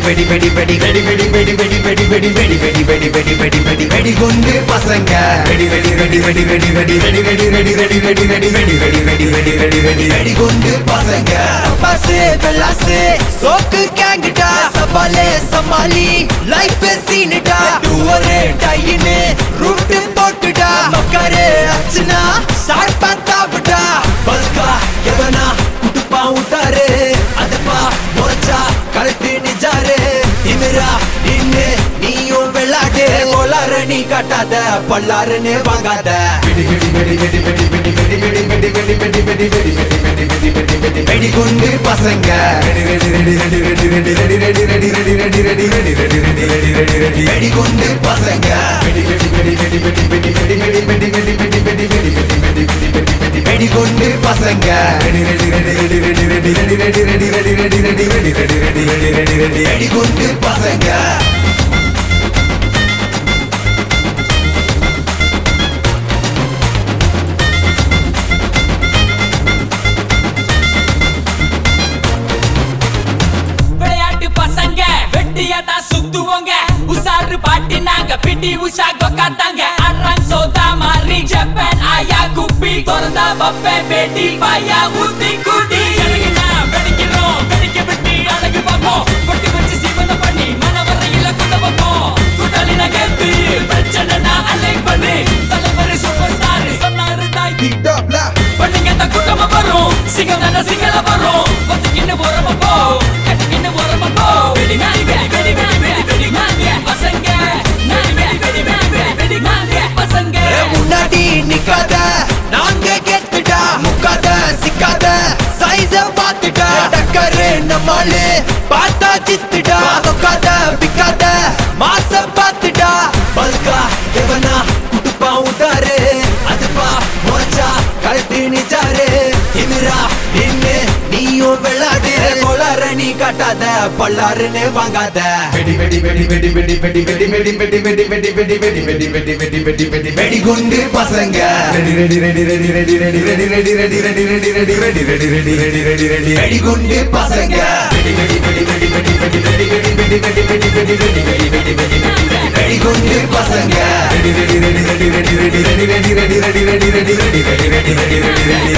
வெடி வெடி வெடி வெடி வெடி வெடி வெடி வெடி வெடி வெடி வெடி வெடி வெடி வெடி வெடி வெடி குண்டு பசங்க வெடி வெடி வெடி வெடி வெடி வெடி வெடி வெடி வெடி வெடி வெடி வெடி வெடி வெடி வெடி வெடி வெடி வெடி வெடி குண்டு பசங்க பசு பெல்லாசு சோக்கு கேங்கிட்டா சவாலே சமாளி லைஃப் சீனுடா டூவரே டையின்னு ரூட்டு போட்டுடா மக்கரே அச்சுனா சார் பார்த்தாவிட்டா பல்கா எவனா குட்டுப்பா விட்டாரு அதுப்பா முறைச்சா கழுத்து நிஜாரு திமிரா நின்னு நீயும் வெள்ளாடு கோளாறு நீ காட்டாத பல்லாருன்னு வாங்காத வெடி வெடி வெடி வெடி வெடி வெடி வெடி வெடி வெடி வெடி வெடி வெடி வெடி வெடி வெடி வெடி வெடி வெடி வெடி குண்டு பசங்க ready ready ready ready ready ready ready ready ready ready ready ready ready ready ready ready ready ready வெடி குண்டு பசங்க வெடி வெடி வெடி வெடி வெடி வெடி வெடி வெடி வெடி வெடி வெடி வெடி வெடி வெடி வெடி வெடி வெடி வெடி வெடி குண்டு பசங்க ready ready ready ready ready ready ready ready ready ready ready ready ready ready ready ready ready ready வெடி குண்டு பசங்க விளையாட்டு பசங்க வெட்டியா தான் சுத்துவோங்க உசாரு பாட்டி நாங்க பிடி உஷா கொக்காத்தாங்க அட்ரான் சோதா மாறி ஜப்பான் ஆயா குப்பி திறந்தா பப்பே பேட்டி பாயா ஊத்தி குடி இறங்கினா வெடிக்கிறோம் வெடிக்க விட்டு அழகு பார்ப்போம் கொட்டி வச்சு சீமந்த பண்ணி மனவரையில கொண்டு வைப்போம் கூட்டாளி நகர்த்து பிரச்சனை அலை பண்ணு தலைவர் சூப்பர் ஸ்டார் சொன்னாரு தாய் பண்ணுங்க இந்த கூட்டமா வரும் சிங்கம் தானே சிங்கள வரும் ஒத்துக்கின்னு போறப்ப போ கட்டிக்கின்னு போறப்ப போ வெடி நாடி வெடி வெடி வெடி வெடி வெடி நாங்க பசங்க நாடி வெடி வெடி வெடி வெடி வெடி நாங்க பசங்க ஏ, முன்னாடி நிக்காத நாங்க கெத்துடா முக்காத சிக்காத சைஸ பாத்துடா டக்கரு நம்மாளு பார்த்தா சித்துடா தொக்காத பிக்காத மாச பாத்துடா பல்கா எவனா குட்டுப்பா உதாரு அதுப்பா முறைச்சா கழுத்து நிஜாரு திமிரா நின்னு நீயும் வெள்ளாடு கோளாற நீ காட்டாத பல்லாருன்னு வாங்காத வெடி வெடி வெடி வெடி வெடி வெடி வெடி வெடி வெடி வெடி வெடி வெடி வெடி வெடி வெடி வெடி வெடி வெடி வெடி குண்டு பசங்க ready ready ready ready ready ready ready ready ready ready ready ready ready ready ready ready ready ready வெடி குண்டு பசங்க வெடி வெடி வெடி வெடி வெடி வெடி வெடி வெடி வெடி வெடி வெடி வெடி வெடி வெடி வெடி வெடி வெடி வெடி குண்டு பசங்க ready ready ready ready ready ready ready ready ready ready ready ready ready ready ready ready ready